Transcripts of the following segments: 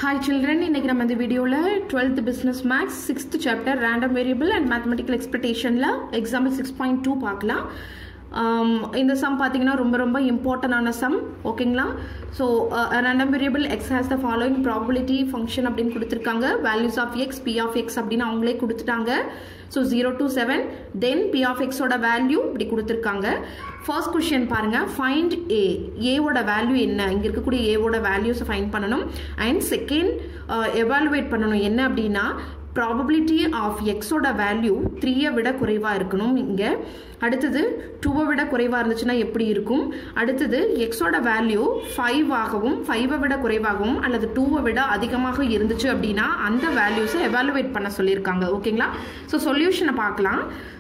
hi children இன்னைக்கு நம்ம இந்த வீடியோவில் twelfth business maths sixth chapter random variable and mathematical எக்ஸ்பெக்டேஷனில் எக்ஸாம்பிள் சிக்ஸ் பாயிண்ட் டூ பார்க்கலாம் Um, இந்த சம் பார்த்தீங்கன்னா ரொம்ப ரொம்ப இம்பார்ட்டண்டான சம் ஓகேங்களா so random variable X has the following probability function அப்படின்னு கொடுத்துருக்காங்க values of X P of X அப்படின்னு அவங்களே கொடுத்துட்டாங்க so zero to seven then P of எக்ஸோட வேல்யூ இப்படி கொடுத்துருக்காங்க ஃபர்ஸ்ட் கொஷின் பாருங்க ஃபைண்ட் ஏ ஏவோட வேல்யூ என்ன இங்கே இருக்கக்கூடிய ஏவோட வேல்யூஸை ஃபைண்ட் பண்ணணும் அண்ட் செகண்ட் எவாலுவேட் பண்ணணும் என்ன அப்படின்னா ப்ராபபிலிட்டி ஆஃப் எக்ஸோட வேல்யூ த்ரீயை விட குறைவாக இருக்கணும் இங்கே அடுத்தது டூவை விட குறைவாக இருந்துச்சுன்னா எப்படி இருக்கும் அடுத்தது எக்ஸோட வேல்யூ ஃபைவ் ஆகவும் ஃபைவை விட குறைவாகவும் அல்லது டூவை விட அதிகமாக இருந்துச்சு அப்படின்னா அந்த வேல்யூஸை எவாலுவேட் பண்ண சொல்லியிருக்காங்க ஓகேங்களா ஸோ சொல்யூஷனை பார்க்கலாம்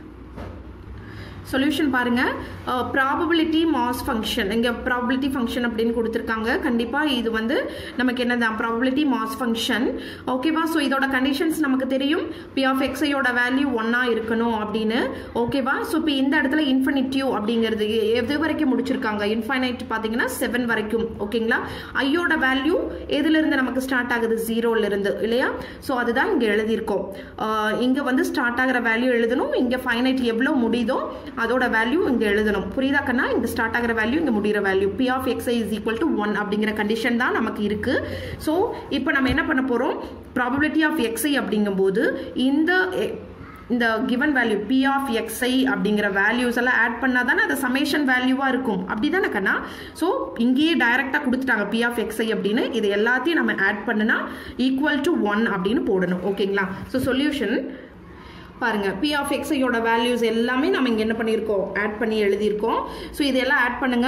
சொல்யூஷன் பாருங்க ப்ராபபிலிட்டி மாஸ் ஃபங்க்ஷன் இங்கே ப்ராபபிலிட்டி ஃபங்க்ஷன் அப்படின்னு கொடுத்துருக்காங்க கண்டிப்பாக இது வந்து நமக்கு என்னதான் ப்ராபபிலிட்டி மாஸ் ஃபங்க்ஷன் ஓகேவா ஸோ இதோட கண்டிஷன்ஸ் நமக்கு தெரியும் பி ஆஃப் எக்ஸையோட வேல்யூ ஒன்னா இருக்கணும் அப்படின்னு ஓகேவா ஸோ இப்போ இந்த இடத்துல இன்ஃபினிட்டிவ் அப்படிங்கிறது எது வரைக்கும் முடிச்சிருக்காங்க இன்ஃபைனைட் பார்த்தீங்கன்னா செவன் வரைக்கும் ஓகேங்களா ஐயோட வேல்யூ எதுலேருந்து நமக்கு ஸ்டார்ட் ஆகுது ஜீரோலேருந்து இல்லையா ஸோ அதுதான் இங்கே எழுதியிருக்கோம் இங்கே வந்து ஸ்டார்ட் ஆகிற வேல்யூ எழுதணும் இங்கே ஃபைனைட் எவ்வளோ முடியுதோ அதோட வேல்யூ இங்கே எழுதணும் புரியுதா கண்ணா இங்கே ஸ்டார்ட் ஆகிற வேல்யூ இங்கே முடிகிற value P of X is equal to one அப்படிங்கிற கண்டிஷன் தான் நமக்கு இருக்கு ஸோ இப்போ நம்ம என்ன பண்ண போகிறோம் ப்ராபபிலிட்டி ஆஃப் எக்ஸ்ஐ அப்படிங்கும்போது இந்த இந்த given value P of X I அப்படிங்கிற வேல்யூஸ் எல்லாம் ஆட் பண்ணால் தானே அது சமேஷன் வேல்யூவாக இருக்கும் அப்படி தானே கண்ணா ஸோ இங்கேயே டைரெக்டாக கொடுத்துட்டாங்க பி ஆஃப் எக்ஸ்ஐ அப்படின்னு இது எல்லாத்தையும் நம்ம ஆட் பண்ணுனா ஈக்குவல் டு ஒன் அப்படின்னு போடணும் ஓகேங்களா ஸோ சொல்யூஷன் பாருங்க பி ஆஃப் எக்ஸையோட வேல்யூஸ் எல்லாமே நம்ம இங்கே என்ன பண்ணியிருக்கோம் ஆட் பண்ணி எழுதியிருக்கோம் ஸோ இதெல்லாம் ஆட் பண்ணுங்க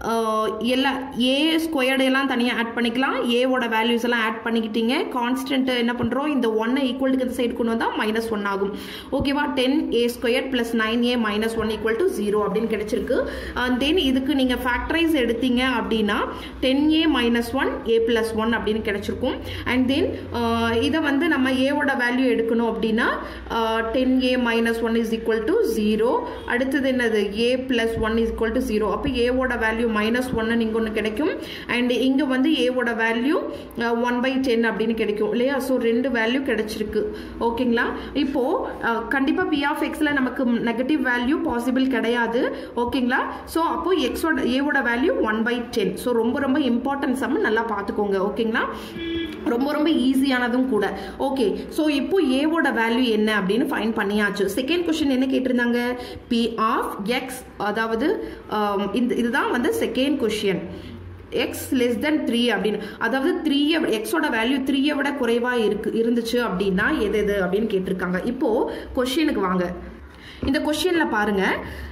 எல்லா ஏ ஸ்கொயர்டு எல்லாம் தனியாக ஆட் பண்ணிக்கலாம் ஏவோட வேல்யூஸ் எல்லாம் ஆட் பண்ணிக்கிட்டீங்க கான்ஸ்டன்ட் என்ன பண்ணுறோம் இந்த ஒன்னை ஈக்குவலுக்கு இந்த சைடு கொண்டு வந்தால் மைனஸ் ஒன் ஆகும் ஓகேவா ten A square plus nine A minus one equal to zero அப்படின்னு கிடைச்சிருக்கு தென் இதுக்கு நீங்கள் ஃபேக்டரைஸ் எடுத்தீங்க அப்படின்னா ten A minus one A plus one அப்படின்னு கிடைச்சிருக்கும் அண்ட் தென் இதை வந்து நம்ம ஏவோட வேல்யூ எடுக்கணும் அப்படின்னா ten A minus one is equal to zero அடுத்தது என்னது A plus one is equal to zero அப்போ ஏவோட வேல்யூ மைனஸ் ஒன்னு இங்கே ஒன்று கிடைக்கும் அண்ட் இங்கே வந்து ஏவோட வேல்யூ ஒன் பை டென் அப்படின்னு கிடைக்கும் இல்லையா ஸோ ரெண்டு வேல்யூ கிடைச்சிருக்கு ஓகேங்களா இப்போ கண்டிப்பாக பி ஆஃப் எக்ஸில் நமக்கு நெகட்டிவ் வேல்யூ பாசிபிள் கிடையாது ஓகேங்களா ஸோ அப்போ எக்ஸோட ஏவோட value one by ten so ரொம்ப ரொம்ப இம்பார்ட்டன்ட் சம் நல்லா பார்த்துக்கோங்க ஓகேங்களா ரொம்ப ரொம்ப ஈஸியானதும் கூட ஓகே ஸோ இப்போ ஏவோட வேல்யூ என்ன அப்படின்னு ஃபைன் பண்ணியாச்சு செகண்ட் கொஸ்டின் என்ன கேட்டிருந்தாங்க பி ஆஃப் எக்ஸ் அதாவது இந்த இதுதான் வந்து second question X less than three அப்படின்னு அதாவது த்ரீயை எக்ஸோட வேல்யூ த்ரீயை விட குறைவாக இருக்கு இருந்துச்சு அப்படின்னா எது எது அப்படின்னு கேட்டிருக்காங்க இப்போ கொஸ்டினுக்கு வாங்க இந்த கொஸ்டினில் பாருங்க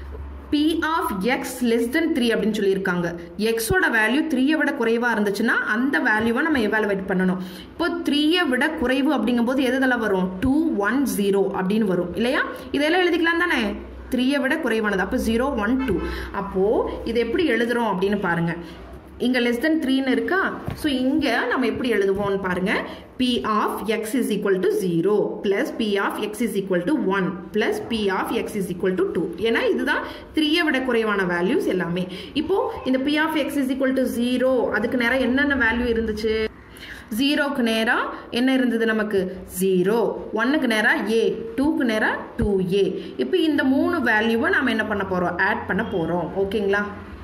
P of X less than three அப்படின்னு சொல்லியிருக்காங்க எக்ஸோட வேல்யூ த்ரீயை விட குறைவாக இருந்துச்சுன்னா அந்த வேல்யூவை நம்ம எவாலுவேட் பண்ணணும் இப்போ த்ரீயை விட குறைவு அப்படிங்கும்போது எதுதெல்லாம் வரும் டூ ஒன் ஜீரோ அப்படின்னு வரும் இல்லையா இதெல்லாம் எழுதிக்கலாம் தானே த்ரீயை விட குறைவானது அப்போ ஜீரோ ஒன் டூ அப்போது இது எப்படி எழுதுறோம் அப்படின்னு பாருங்க இங்கே லெஸ் தென் த்ரீன்னு இருக்கா ஸோ இங்கே நம்ம எப்படி எழுதுவோம்னு பாருங்க P of X is equal to zero plus P of X is equal to one plus P of X is equal to two ஏன்னா இதுதான் த்ரீயை விட குறைவான வேல்யூஸ் எல்லாமே இப்போ இந்த P of X is equal to zero அதுக்கு நேரம் என்னென்ன வேல்யூ இருந்துச்சு ஜீரோக்கு நேராக என்ன இருந்தது நமக்கு ஜீரோ ஒன்னுக்கு நேராக ஏ டூக்கு நேராக டூ ஏ இப்போ இந்த மூணு வேல்யூவை நம்ம என்ன பண்ண போகிறோம் ஆட் பண்ண போகிறோம் ஓகேங்களா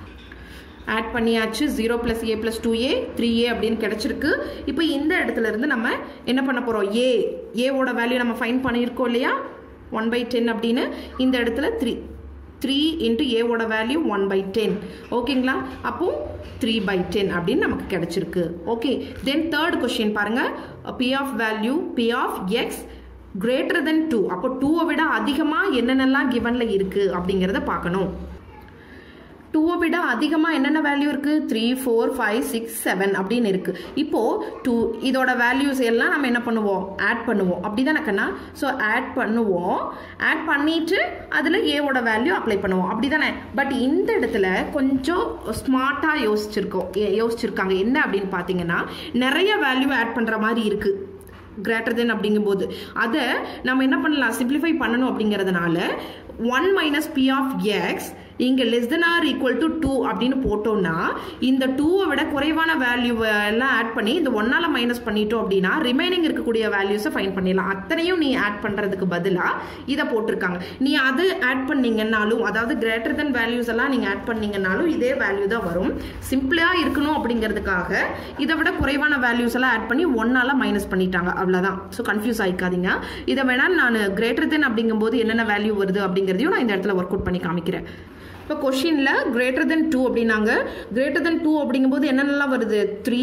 ஆட் பண்ணியாச்சு zero plus A plus two A three A அப்படின்னு கிடச்சிருக்கு இப்போ இந்த இடத்துல இருந்து நம்ம என்ன பண்ண போகிறோம் ஏ ஏவோட வேல்யூ நம்ம ஃபைன் பண்ணியிருக்கோம் இல்லையா ஒன் பை டென் அப்படின்னு இந்த இடத்துல த்ரீ த்ரீ இன்ட்டு ஏவோட வேல்யூ ஒன் பை டென் ஓகேங்களா அப்போ த்ரீ பை டென் அப்படின்னு நமக்கு கிடைச்சிருக்கு ஓகே தென் தேர்ட் கொஸ்டின் பாருங்க P of value P of X greater than two அப்போ டூவை விட அதிகமாக என்னென்னலாம் கிவனில் இருக்குது அப்படிங்கிறத பார்க்கணும் டூவை விட அதிகமாக என்னென்ன வேல்யூ இருக்குது three four five six seven அப்படின்னு இருக்குது இப்போது டூ இதோட வேல்யூஸ் எல்லாம் நம்ம என்ன பண்ணுவோம் ஆட் பண்ணுவோம் அப்படி தானே கண்ணா ஸோ ஆட் பண்ணுவோம் ஆட் பண்ணிட்டு அதில் ஏவோட வேல்யூ அப்ளை பண்ணுவோம் அப்படி தானே பட் இந்த இடத்துல கொஞ்சம் ஸ்மார்ட்டாக யோசிச்சிருக்கோம் யோசிச்சிருக்காங்க என்ன அப்படின்னு பார்த்தீங்கன்னா நிறைய வேல்யூ ஆட் பண்ணுற மாதிரி இருக்குது கிரேட்டர் தென் அப்படிங்கும்போது அதை நம்ம என்ன பண்ணலாம் சிம்பிளிஃபை பண்ணணும் அப்படிங்கிறதுனால one minus P of X இங்கே less than or equal to two அப்படின்னு போட்டோம்னா இந்த டூவை விட குறைவான வேல்யூ எல்லாம் ஆட் பண்ணி இந்த ஒன்னால மைனஸ் பண்ணிட்டோம் அப்படின்னா ரிமைனிங் இருக்கக்கூடிய வேல்யூஸை ஃபைன் பண்ணிடலாம் அத்தனையும் நீ ஆட் பண்ணுறதுக்கு பதிலாக இதை போட்டிருக்காங்க நீ அது ஆட் பண்ணீங்கன்னாலும் அதாவது கிரேட்டர் தென் வேல்யூஸ் எல்லாம் நீங்கள் ஆட் பண்ணீங்கன்னாலும் இதே வேல்யூ தான் வரும் சிம்பிளாக இருக்கணும் அப்படிங்கிறதுக்காக இதை விட குறைவான வேல்யூஸ் எல்லாம் ஆட் பண்ணி ஒன்னால மைனஸ் பண்ணிட்டாங்க அவ்வளோதான் ஸோ கன்ஃபியூஸ் ஆயிக்காதீங்க இதை வேணால் நான் கிரேட்டர் தென் அப்படிங்கும்போது என்னென்ன வேல்யூ வருது அப்படிங்கிறதையும் நான் இந்த இடத்துல ஒர்க் அவுட் பண்ணி காமிக்கிறேன் இப்போ கொஷினில் கிரேட்டர் தென் டூ அப்படின்னாங்க கிரேட்டர் தென் டூ அப்படிங்கும்போது என்னென்னலாம் வருது three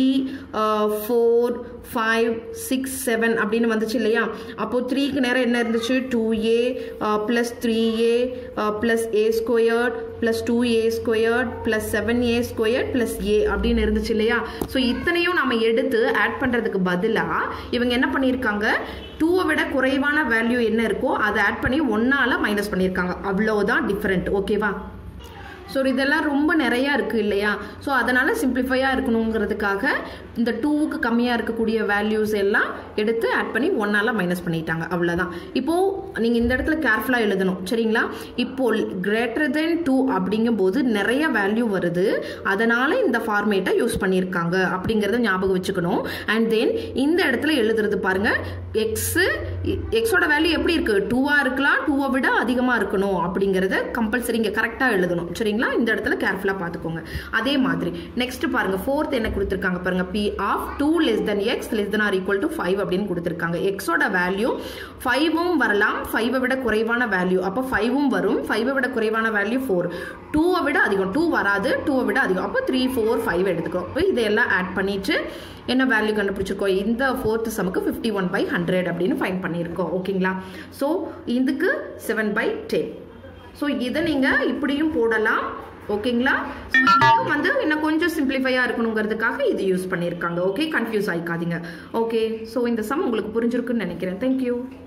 four five six seven அப்படின்னு வந்துச்சு இல்லையா அப்போது த்ரீக்கு நேரம் என்ன இருந்துச்சு two a plus three a plus a squared plus two a squared plus seven a squared plus a அப்படின்னு இருந்துச்சு இல்லையா ஸோ இத்தனையும் நம்ம எடுத்து ஆட் பண்ணுறதுக்கு பதிலாக இவங்க என்ன பண்ணியிருக்காங்க டூவை விட குறைவான வேல்யூ என்ன இருக்கோ அதை ஆட் பண்ணி ஒன்னால் மைனஸ் பண்ணியிருக்காங்க அவ்வளோதான் டிஃப்ரெண்ட் ஓகேவா ஸோ இதெல்லாம் ரொம்ப நிறையா இருக்குது இல்லையா ஸோ அதனால் சிம்பிளிஃபையாக இருக்கணுங்கிறதுக்காக இந்த டூவுக்கு கம்மியாக இருக்கக்கூடிய வேல்யூஸ் எல்லாம் எடுத்து ஆட் பண்ணி ஒன்னால் மைனஸ் பண்ணிட்டாங்க அவ்வளோதான் இப்போது நீங்கள் இந்த இடத்துல கேர்ஃபுல்லாக எழுதணும் சரிங்களா இப்போ கிரேட்டர் தென் டூ அப்படிங்கும்போது நிறைய வேல்யூ வருது அதனால் இந்த ஃபார்மேட்டை யூஸ் பண்ணியிருக்காங்க அப்படிங்கிறத ஞாபகம் வச்சுக்கணும் அண்ட் தென் இந்த இடத்துல எழுதுறது பாருங்கள் எக்ஸு எக்ஸோட வேல்யூ எப்படி இருக்குது டூவாக இருக்கலாம் டூவை விட அதிகமாக இருக்கணும் அப்படிங்கிறத கம்பல்சரி இங்கே கரெக்டாக எழுதணும் சரிங்களா இந்த இடத்துல கேர்ஃபுல்லாக பார்த்துக்கோங்க அதே மாதிரி நெக்ஸ்ட் பாருங்க ஃபோர்த் என்ன கொடுத்துருக்காங்க பாருங்க P of two less than x less than or equal to five அப்படின்னு கொடுத்துருக்காங்க எக்ஸோட வேல்யூ ஃபைவும் வரலாம் ஃபைவை விட குறைவான வேல்யூ அப்போ ஃபைவும் வரும் ஃபைவை விட குறைவான வேல்யூ ஃபோர் டூவை விட அதிகம் டூ வராது டூவை விட அதிகம் அப்போ த்ரீ ஃபோர் ஃபைவ் எடுத்துக்கிறோம் இப்போ இதையெல்லாம் ஆட் பண்ணிட்டு என்ன வேல்யூ கண்டுபிடிச்சிருக்கோம் இந்த ஃபோர்த் சமுக்கு ஃபிஃப்டி ஒன் பை ஹண்ட்ரட் அப்படின்னு ஃபைன் பண்ணியிருக்கோம் ஓகேங்களா ஸோ இதுக்கு செவன் பை டென் ஸோ இதை நீங்கள் இப்படியும் போடலாம் ஓகேங்களா ஸோ இதுக்கு வந்து இன்னும் கொஞ்சம் சிம்பிளிஃபையாக இருக்கணுங்கிறதுக்காக இது யூஸ் பண்ணியிருக்காங்க ஓகே கன்ஃபியூஸ் ஆகிக்காதீங்க ஓகே ஸோ இந்த சம் உங்களுக்கு புரிஞ்சிருக்குன்னு நினைக்கிறேன் தேங்க்யூ